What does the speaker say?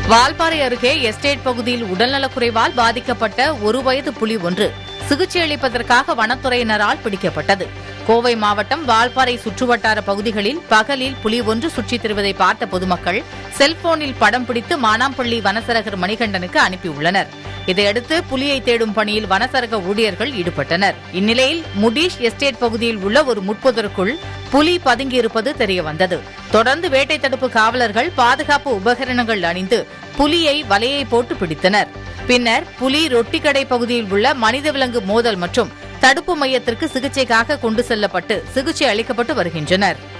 வால்பாறை அருகே எஸ்டேட் பகுதியில் உடல்நலக்குறைவால் பாதிக்கப்பட்ட ஒரு வயது புலி ஒன்று சிகிச்சை அளிப்பதற்காக வனத்துறையினரால் பிடிக்கப்பட்டது கோவை மாவட்டம் வால்பாறை சுற்றுவட்டார பகுதிகளில் பகலில் புலி ஒன்று சுற்றித் திரிவதை பார்த்த பொதுமக்கள் செல்போனில் படம் பிடித்து மானாம்பள்ளி வனசரகர் மணிகண்டனுக்கு அனுப்பியுள்ளனர் இதையடுத்து புலியை தேடும் பணியில் வனசரக ஊழியர்கள் ஈடுபட்டனர் இந்நிலையில் முடிஷ் எஸ்டேட் பகுதியில் உள்ள ஒரு முட்புதருக்குள் புலி பதுங்கியிருப்பது தெரியவந்தது தொடர்ந்து வேட்டை தடுப்பு காவலர்கள் பாதுகாப்பு உபகரணங்கள் அணிந்து புலியை வலையை போட்டு பிடித்தனர் பின்னர் புலி ரொட்டிக்கடை பகுதியில் உள்ள மனித விலங்கு மோதல் மற்றும் தடுப்பு மையத்திற்கு சிகிச்சைக்காக கொண்டு செல்லப்பட்டு சிகிச்சை அளிக்கப்பட்டு வருகின்றனர்